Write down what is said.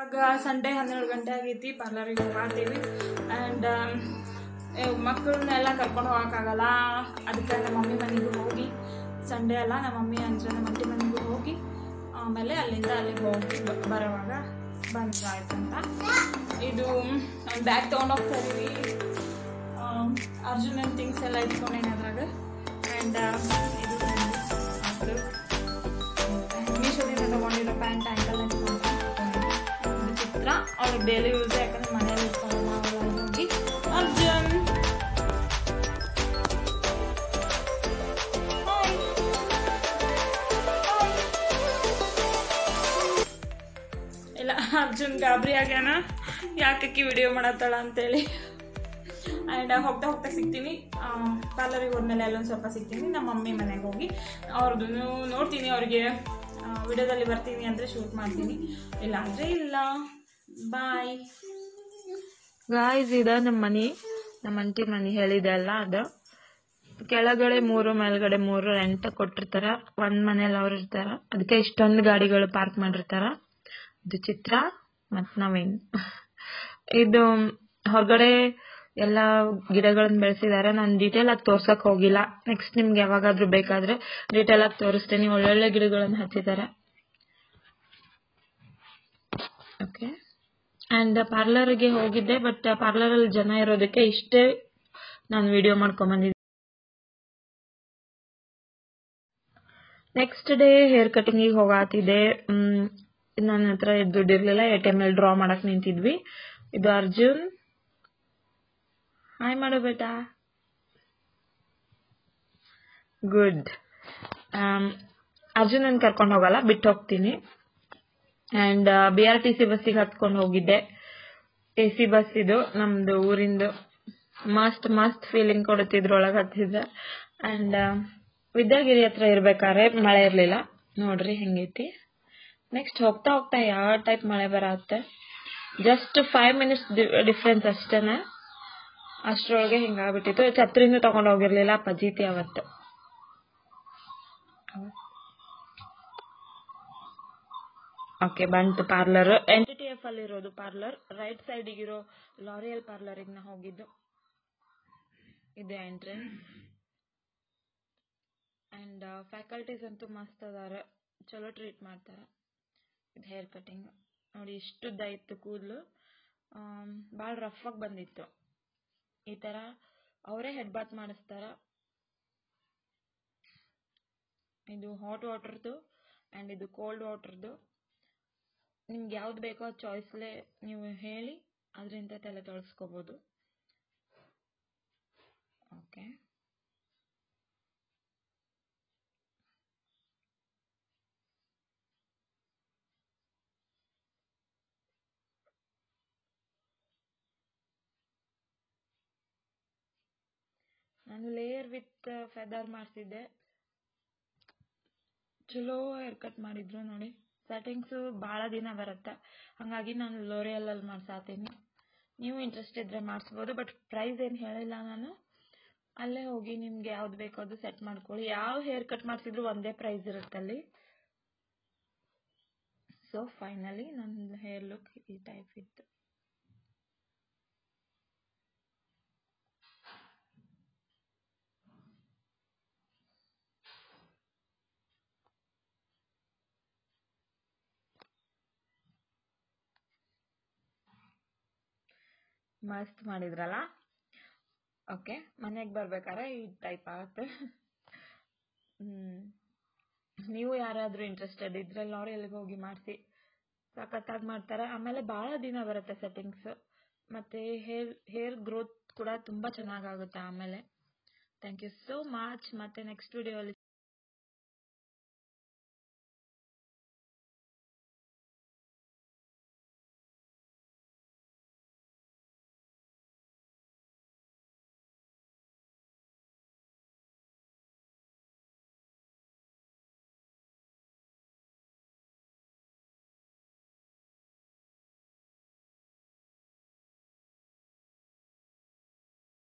ಇವಾಗ ಸಂಡೇ ಹನ್ನೆರಡು ಗಂಟೆ ಆಗೈತಿ ಪಾರ್ಲರಿಗೆ ಹೋಗಾತೀವಿ ಆ್ಯಂಡ್ ಮಕ್ಕಳನ್ನೆಲ್ಲ ಕರ್ಕೊಂಡು ಹೋಗೋಕ್ಕಾಗಲ್ಲ ಅದಕ್ಕೆ ನಮ್ಮ ಮಮ್ಮಿ ಮನೆಗೂ ಹೋಗಿ ಸಂಡೇ ಅಲ್ಲ ನಮ್ಮ ಮಮ್ಮಿ ಅಂದರೆ ನಮ್ಮ ಅತ್ತೆ ಮನೆಗೂ ಹೋಗಿ ಆಮೇಲೆ ಅಲ್ಲಿಂದ ಅಲ್ಲಿಗೆ ಹೋಗಿ ಬ- ಬರೋವಾಗ ಬಂದಾಯ್ತಂತ ಇದು ಬ್ಯಾಗ್ ತೊಗೊಂಡು ಹೋಗ್ತಾ ಇದೀವಿ ಅರ್ಜುನನ್ ಥಿಂಗ್ಸ್ ಎಲ್ಲ ಇಟ್ಕೊಂಡೇನೆ ಅದ್ರಾಗ ಆ್ಯಂಡ್ ಇದು ಮಕ್ಕಳು ಮೀಶೋದಿಂದ ತೊಗೊಂಡಿರೋ ಪ್ಯಾಂಟ್ ಆ್ಯಂಕಲ್ ಇದು ಚಿತ್ರ ಅವ್ಳಿಗೆ ಡೈಲಿ ಯೂಸ್ ಯಾಕಂದ್ರೆ ಮನೇಲಿ ಇಟ್ಕೊಳ್ಳೋಣ ಅವ್ಳು ಅಲ್ಲಿ ಹೋಗಿ ಅರ್ಜುನ್ Hi. Hi. ಇಲ್ಲ ಅರ್ಜುನ್ ಗಾಬರಿ ಆಗ್ಯಾನ ಯಾಕಕ್ಕಿ ವಿಡಿಯೋ ಮಾಡತ್ತಾಳ ಅಂತೇಳಿ ಆ್ಯಂಡ್ ಹೋಗ್ತಾ ಹೋಗ್ತಾ ಸಿಗ್ತೀನಿ ಪಾರ್ಲರಿಗೆ ಹೋದ್ಮೇಲೆ ಅಲ್ಲೊಂದು ಸ್ವಲ್ಪ ಸಿಗ್ತೀನಿ ನಮ್ಮ ಮಮ್ಮಿ ಮನೆಗೆ ಹೋಗಿ ಅವ್ರದ್ದು ನೋಡ್ತೀನಿ ಅವ್ರಿಗೆ ವಿಡಿಯೋದಲ್ಲಿ ಬರ್ತೀನಿ ಅಂದರೆ ಶೂಟ್ ಮಾಡ್ತೀನಿ ಇಲ್ಲ ಅಂದರೆ ಇಲ್ಲ ಬಾಯ್ ಗಾಯ್ಸ್ ಇದ ನಮ್ಮ ಮನಿ ನಮ್ಮ ಅಂಟಿ ಮನಿ ಹೇಳಿದೆ ಅಲ್ಲ ಅದು ಕೆಳಗಡೆ ಮೂರು ಮೇಲ್ಗಡೆ ಮೂರು ರೆಂಟ್ ಕೊಟ್ಟಿರ್ತಾರ ಒಂದ್ ಮನೇಲಿ ಅವ್ರು ಇರ್ತಾರ ಅದಕ್ಕೆ ಇಷ್ಟೊಂದು ಗಾಡಿಗಳು ಪಾರ್ಕ್ ಮಾಡಿರ್ತಾರ ಇದು ಚಿತ್ರ ಮತ್ ನವೀನ್ ಇದು ಹೊರಗಡೆ ಎಲ್ಲ ಗಿಡಗಳನ್ನ ಬೆಳೆಸಿದಾರೆ ನಾನು ಡೀಟೇಲ್ ಆಗಿ ತೋರ್ಸಕ್ ಹೋಗಿಲ್ಲ ನೆಕ್ಸ್ಟ್ ನಿಮ್ಗೆ ಯಾವಾಗಾದ್ರೂ ಬೇಕಾದ್ರೆ ಡೀಟೇಲ್ ಆಗಿ ತೋರಿಸ್ತೇನೆ ಒಳ್ಳೊಳ್ಳೆ ಗಿಡಗಳನ್ನ ಹಚ್ಚಿದ್ದಾರೆ ಓಕೆ ಅಂಡ್ ಪಾರ್ಲರ್ಗೆ ಹೋಗಿದ್ದೆ ಬಟ್ ಪಾರ್ಲರ್ ಅಲ್ಲಿ ಜನ ಇರೋದಕ್ಕೆ ಇಷ್ಟೇ ನಾನು ವಿಡಿಯೋ ಮಾಡ್ಕೊಂಡ್ ಬಂದಿದ್ದೆ ನೆಕ್ಸ್ಟ್ ಡೇ ಹೇರ್ ಕಟಿಂಗಿಗೆ ಹೋಗಾತಿದ್ದೆ ನನ್ನ ಹತ್ರ ದುಡ್ಡಿರ್ಲಿಲ್ಲ ಎ ಟಿ ಎಮ್ ಎಲ್ ಡ್ರಾ ಮಾಡಕ್ ನಿಂತಿದ್ವಿ ಇದು ಅರ್ಜುನ್ ಹಾಯ್ ಮಾಡು ಬೇಟಾ ಗುಡ್ ಅರ್ಜುನನ್ ಕರ್ಕೊಂಡು ಹೋಗಲ್ಲ ಬಿಟ್ಟು ಹೋಗ್ತೀನಿ and B R T C ಬಸ್ಸಿಗೆ ಹತ್ಕೊಂಡು ಹೋಗಿದ್ದೆ ಎ ಸಿ ಬಸ್ ಇದು ನಮ್ದು ಊರಿಂದು ಮಸ್ತ್ ಮಸ್ತ್ ಫೀಲಿಂಗ್ ಕೊಡುತ್ತಿದ್ರು ಒಳಗೆ ಹತ್ತಿದ್ದೆ ಅಂಡ್ ವಿದ್ಯಾಗಿರಿ ಹತ್ರ ಇರ್ಬೇಕಾದ್ರೆ ಮಳೆ ಇರ್ಲಿಲ್ಲ ನೋಡ್ರಿ ಹೆಂಗೈತಿ ನೆಕ್ಸ್ಟ್ ಹೋಗ್ತಾ ಹೋಗ್ತಾ ಯಾವ ಟೈಪ್ ಮಳೆ ಬರತ್ತೆ ಜಸ್ಟ್ ಫೈವ್ ಮಿನಿಟ್ಸ್ ಡಿಫ್ರೆನ್ಸ್ ಅಷ್ಟೇನೆ ಅಷ್ಟ್ರೊಳಗೆ ಹಿಂಗಾಗ್ಬಿಟ್ಟಿತ್ತು ಛತ್ರಿನೂ ತಗೊಂಡ್ ಹೋಗಿರ್ಲಿಲ್ಲ ಪಜೀತಿ ಅವತ್ತು ಓಕೆ ಬಂತು ಪಾರ್ಲರ್ ಎನ್ ಟಿ ಎಫ್ ಅಲ್ಲಿ ಇರೋದು ಪಾರ್ಲರ್ ರೈಟ್ ಸೈಡ್ ಇರೋ ಲಾರಿಯಲ್ ಪಾರ್ಲರ್ ನಾ ಹೋಗಿದ್ದು ಇದೆ ಎಂಟ್ರೆನ್ಸ್ ಅಂಡ್ ಫ್ಯಾಕಲ್ಟೀಸ್ ಅಂತೂ ಮಸ್ತ್ ಅದಾರ ಚಲೋ ಟ್ರೀಟ್ ಮಾಡ್ತಾರ ಇದು ಹೇರ್ ಕಟಿಂಗ್ ನೋಡಿ ಇಷ್ಟು ಉದ್ದ ಇತ್ತು ಕೂದಲು ಭಾಳ ರಫ್ ಆಗಿ ಬಂದಿತ್ತು ಈ ತರ ಅವರೇ ಹೆಡ್ ಬಾತ್ ಮಾಡಿಸ್ತಾರ ಇದು ಹಾಟ್ ವಾಟರ್ದು ಅಂಡ್ ಇದು ಕೋಲ್ಡ್ ವಾಟರ್ದು ನಿಮ್ಗೆ ಯಾವ್ದು ಬೇಕೋ ಚಾಯ್ಸ್ಲೆ ನೀವು ಹೇಳಿ ಅದರಿಂದ ತಲೆ ತೊಳಸ್ಕೋಬಹುದು ಓಕೆ ನಾನು ಲೇಯರ್ ವಿತ್ ಫೆದರ್ ಮಾಡಿಸಿದ್ದೆ ಚಲೋ ಹೇರ್ ಕಟ್ ಮಾಡಿದ್ರು ನೋಡಿ ಸೆಟ್ಟಿಂಗ್ಸು ಭಾಳ ದಿನ ಬರುತ್ತೆ ಹಾಗಾಗಿ ನಾನು ಲೋರಿಯಲ್ ಅಲ್ಲಿ ಮಾಡ್ಸಾತೀನಿ ನೀವು ಇಂಟ್ರೆಸ್ಟ್ ಇದ್ರೆ ಮಾಡಿಸ್ಬೋದು ಬಟ್ ಪ್ರೈಸ್ ಏನು ಹೇಳಿಲ್ಲ ನಾನು ಅಲ್ಲೇ ಹೋಗಿ ನಿಮ್ಗೆ ಯಾವ್ದು ಬೇಕೋ ಅದು ಸೆಟ್ ಮಾಡ್ಕೊಳ್ಳಿ ಯಾವ ಹೇರ್ ಕಟ್ ಮಾಡಿಸಿದ್ರು ಒಂದೇ ಪ್ರೈಸ್ ಇರುತ್ತೆ ಅಲ್ಲಿ ಸೊ ಫೈನಲಿ ನನ್ನ ಹೇರ್ ಲುಕ್ ಈ ಟೈಪ್ ಇತ್ತು ಮಸ್ತ್ ಮಾಡಿದ್ರಲ್ಲ ಓಕೆ ಮನೆಗೆ ಬರ್ಬೇಕಾದ್ರೆ ಈ ಟೈಪ್ ಆಗುತ್ತೆ ಹ್ಮ್ ನೀವು ಯಾರಾದ್ರೂ ಇಂಟ್ರೆಸ್ಟೆಡ್ ಇದ್ರೆ ಲಾರಿಯಲ್ಗೆ ಹೋಗಿ ಮಾಡಿಸಿ ಸಖತ್ತಾಗಿ ಮಾಡ್ತಾರೆ ಆಮೇಲೆ ಭಾಳ ದಿನ ಬರುತ್ತೆ ಸೆಟ್ಟಿಂಗ್ಸ್ ಮತ್ತೆ ಹೇರ್ ಹೇರ್ ಗ್ರೋತ್ ಕೂಡ ತುಂಬಾ ಚೆನ್ನಾಗಾಗುತ್ತೆ ಆಮೇಲೆ ಥ್ಯಾಂಕ್ ಯು ಸೋ ಮಚ್ ಮತ್ತೆ ನೆಕ್ಸ್ಟ್ ವಿಡಿಯೋ